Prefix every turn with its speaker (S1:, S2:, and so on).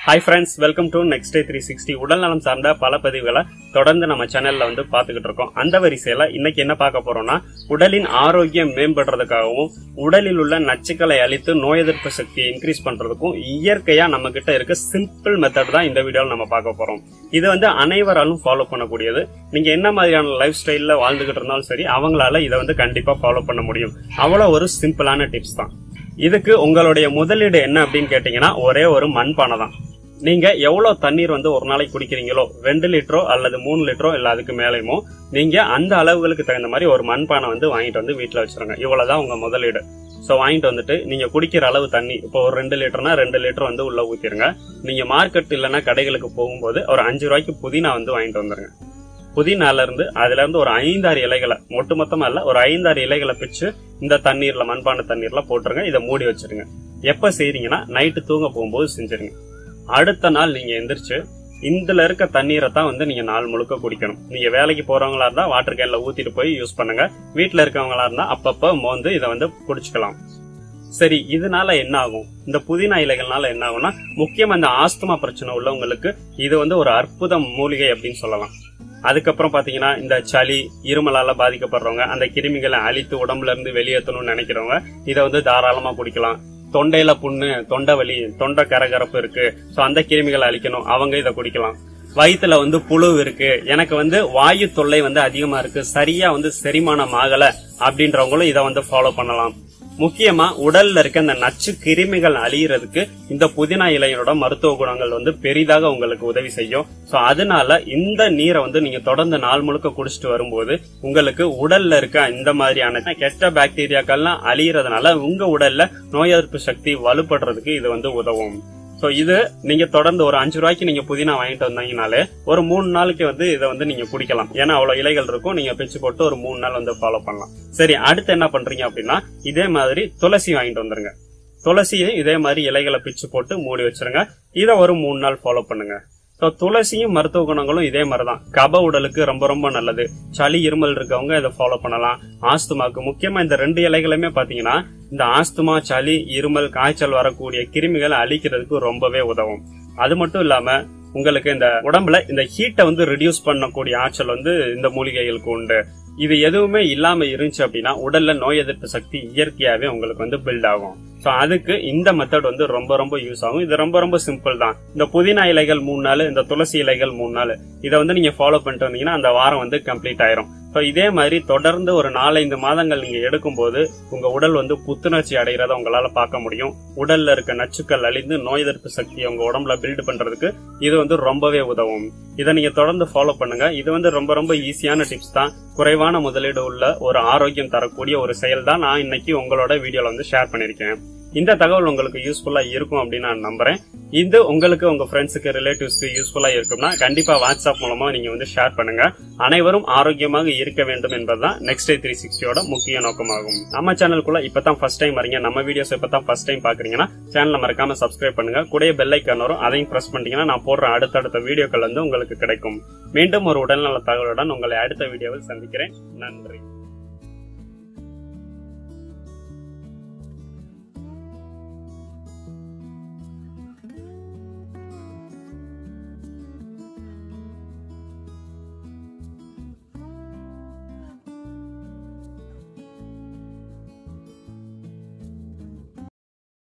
S1: hi friends welcome to next day three sixty உடல் நலம் சார்ந்த பல பதிவுகளை தொடர்ந்து நம்ம சேனல்ல வந்து பார்த்துக்கிட்டு இருக்கோம் அந்த வரிசையில இன்னைக்கு என்ன பார்க்க போறோம்னா உடலின் ஆரோக்கியம் மேம்படுறதுக்காகவும் உடலில் உள்ள நச்சுக்களை அழித்து நோய் எதிர்ப்பு சக்தியை இன்க்ரீஸ் பண்றதுக்கும் இயற்கையா நம்ம கிட்ட இருக்க சிம்பிள் மெத்தட் தான் இந்த வீடியோவில் நம்ம பார்க்க போறோம் இது வந்து அனைவராலும் ஃபாலோ பண்ணக்கூடியது நீங்க என்ன மாதிரியான லைஃப் ஸ்டைல்ல வாழ்ந்துகிட்டு இருந்தாலும் சரி அவங்களால இதை வந்து கண்டிப்பா ஃபாலோ பண்ண முடியும் அவ்வளவு ஒரு சிம்பிளான டிப்ஸ் தான் இதுக்கு உங்களுடைய முதலீடு என்ன அப்படின்னு கேட்டீங்கன்னா ஒரே ஒரு மண்பானை தான் நீங்க எவ்வளவு தண்ணீர் வந்து ஒரு நாளைக்கு குடிக்கிறீங்களோ ரெண்டு லிட்டரோ அல்லது மூணு லிட்டரோ இல்ல அதுக்கு மேலேயுமோ நீங்க அந்த அளவுகளுக்கு தகுந்த மாதிரி ஒரு மண்பானை வந்து வாங்கிட்டு வந்து வீட்டுல வச்சிருங்க இவ்வளவுதான் உங்க முதலீடு சோ வாங்கிட்டு வந்துட்டு நீங்க குடிக்கிற அளவு தண்ணி இப்போ ஒரு ரெண்டு லிட்டர்னா ரெண்டு லிட்டர் வந்து உள்ள ஊத்திருங்க நீங்க மார்க்கெட் இல்லைன்னா கடைகளுக்கு போகும்போது ஒரு அஞ்சு ரூபாய்க்கு புதினா வந்து வாங்கிட்டு வந்துருங்க புதினால இருந்து அதுல இருந்து ஒரு ஐந்தாறு இலைகளை ஒட்டு மொத்தமா இல்ல ஒரு ஐந்தாறு இலைகளை பிச்சு இந்த தண்ணீர்ல மண்பானை தண்ணீர்ல போட்டுருங்க இதை மூடி வச்சிருங்க எப்ப செய்றீங்கன்னா நைட்டு தூங்க போகும்போது செஞ்சிருங்க அடுத்த நாள் நீங்க எந்திரிச்சு இதுல இருக்க தண்ணீரை தான் வந்து நீங்க நாள் முழுக்க குடிக்கணும் நீங்க வேலைக்கு போறவங்களா இருந்தா வாட்டர் கேன்ல ஊத்திட்டு போய் யூஸ் பண்ணுங்க வீட்டுல இருக்கவங்களா இருந்தா அப்பப்ப மோந்து இதை வந்து குடிச்சுக்கலாம் சரி இதனால என்ன ஆகும் இந்த புதினா இலைகள்னால என்ன ஆகும்னா முக்கியமா இந்த ஆஸ்துமா பிரச்சனை உள்ளவங்களுக்கு இது வந்து ஒரு அற்புத மூலிகை அப்படின்னு சொல்லலாம் அதுக்கப்புறம் பாத்தீங்கன்னா இந்த சளி இருமலால பாதிக்கப்படுறவங்க அந்த கிருமிகளை அழித்து உடம்புல இருந்து வெளியேற்றணும்னு நினைக்கிறவங்க இதை வந்து தாராளமா குடிக்கலாம் தொண்டையில புண்ணு தொண்டை வலி தொண்டை கரகரப்பு இருக்கு சோ அந்த கிருமிகளை அழிக்கணும் அவங்க இதை குடிக்கலாம் வயித்துல வந்து புழு இருக்கு எனக்கு வந்து வாயு தொல்லை வந்து அதிகமா இருக்கு சரியா வந்து செரிமானம் ஆகல அப்படின்றவங்களும் இதை வந்து ஃபாலோ பண்ணலாம் முக்கியமா உடல்ல இருக்க இந்த நச்சு கிருமிகள் அழியறதுக்கு இந்த புதினா இலையோட மருத்துவ குணங்கள் வந்து பெரிதாக உங்களுக்கு உதவி செய்யும் சோ அதனால இந்த நீரை வந்து நீங்க தொடர்ந்து நாள் முழுக்க குடிச்சிட்டு வரும்போது உங்களுக்கு உடல்ல இருக்க இந்த மாதிரியான கெட்ட பாக்டீரியாக்கள்லாம் அழியறதுனால உங்க உடல்ல நோய் எதிர்ப்பு சக்தி வலுப்படுறதுக்கு இது வந்து உதவும் சோ இது நீங்க தொடர்ந்து ஒரு அஞ்சு ரூபாய்க்கு நீங்க புதினா வாங்கிட்டு வந்தீங்கனாலே ஒரு மூணு நாளைக்கு வந்து இதை வந்து நீங்க குடிக்கலாம் ஏன்னா அவ்வளவு இலைகள் இருக்கும் நீங்க பிச்சு போட்டு ஒரு மூணு நாள் வந்து ஃபாலோ பண்ணலாம் சரி அடுத்து என்ன பண்றீங்க அப்படின்னா இதே மாதிரி துளசி வாங்கிட்டு வந்துருங்க துளசியும் இதே மாதிரி இலைகளை பிச்சு போட்டு மூடி வச்சிருங்க இதை ஒரு மூணு நாள் ஃபாலோ பண்ணுங்க ஸோ துளசியும் மருத்துவ குணங்களும் இதே மாதிரி தான் கப உடலுக்கு ரொம்ப ரொம்ப நல்லது சளி இருமல் இருக்கவங்க இதை ஃபாலோ பண்ணலாம் ஆஸ்துமாக்கு முக்கியமா இந்த ரெண்டு இலைகளுமே பாத்தீங்கன்னா இந்த ஆஸ்துமா சளி இருமல் காய்ச்சல் வரக்கூடிய கிருமிகளை அழிக்கிறதுக்கு ரொம்பவே உதவும் அது மட்டும் இல்லாம உங்களுக்கு இந்த உடம்புல இந்த ஹீட்டை வந்து ரிடியூஸ் பண்ணக்கூடிய ஆற்றல் வந்து இந்த மூலிகைகளுக்கு உண்டு இது எதுவுமே இல்லாம இருந்துச்சு அப்படின்னா உடல்ல நோய் எதிர்ப்பு சக்தி இயற்கையாவே உங்களுக்கு வந்து பில்ட் ஆகும் சோ அதுக்கு இந்த மெத்தட் வந்து ரொம்ப ரொம்ப யூஸ் ஆகும் இது ரொம்ப ரொம்ப சிம்பிள் தான் இந்த புதினா இலைகள் மூணு நாள் இந்த துளசி இலைகள் மூணு நாள் இதை வந்து நீங்க ஃபாலோ பண்ணிட்டு வந்தீங்கன்னா அந்த வாரம் வந்து கம்ப்ளீட் ஆயிரும் ஸோ இதே மாதிரி தொடர்ந்து ஒரு நாலஞ்சு மாதங்கள் நீங்க எடுக்கும்போது உங்க உடல் வந்து புத்துணர்ச்சி அடைகிறத உங்களால பார்க்க முடியும் உடல்ல இருக்க நச்சுக்கள் அழிந்து நோய் எதிர்ப்பு சக்தியை உங்க உடம்புல பில்ட் பண்றதுக்கு இது வந்து ரொம்பவே உதவும் இதை நீங்க தொடர்ந்து ஃபாலோ பண்ணுங்க இது வந்து ரொம்ப ரொம்ப ஈஸியான டிப்ஸ் தான் குறைவான முதலீடு உள்ள ஒரு ஆரோக்கியம் தரக்கூடிய ஒரு செயல் தான் நான் இன்னைக்கு உங்களோட வீடியோல வந்து ஷேர் பண்ணிருக்கேன் இந்த தகவல் உங்களுக்கு யூஸ்ஃபுல்லா இருக்கும் அப்படின்னு நான் நம்புறேன் இது உங்களுக்கு உங்க ஃப்ரெண்ட்ஸுக்கு ரிலேட்டிவ்ஸ்க்கு யூஸ்ஃபுல்லா இருக்கும்னா கண்டிப்பா வாட்ஸ்அப் மூலமா நீங்க வந்து ஷேர் பண்ணுங்க அனைவரும் ஆரோக்கியமாக இருக்க வேண்டும் என்பதுதான் நெக்ஸ்ட் டே த்ரீ சிக்ஸ்டியோட முக்கிய நோக்கமாகும் நம்ம சேனலுக்குள்ள இப்பதான் ஃபர்ஸ்ட் டைம் வரீங்க நம்ம வீடியோஸ் இப்பதான் ஃபர்ஸ்ட் டைம் பாக்குறீங்கன்னா சேனலை மறக்காம சப்ஸ்கிரைப் பண்ணுங்க கூடிய பெல் ஐக்கான் வரும் அதையும் பிரஸ் பண்ணிட்டீங்கன்னா நான் போடுற அடுத்தடுத்த வீடியோக்கள் வந்து உங்களுக்கு கிடைக்கும் மீண்டும் ஒரு உடல்நல தகவலுடன் உங்களை அடுத்த வீடியோவில் சந்திக்கிறேன் நன்றி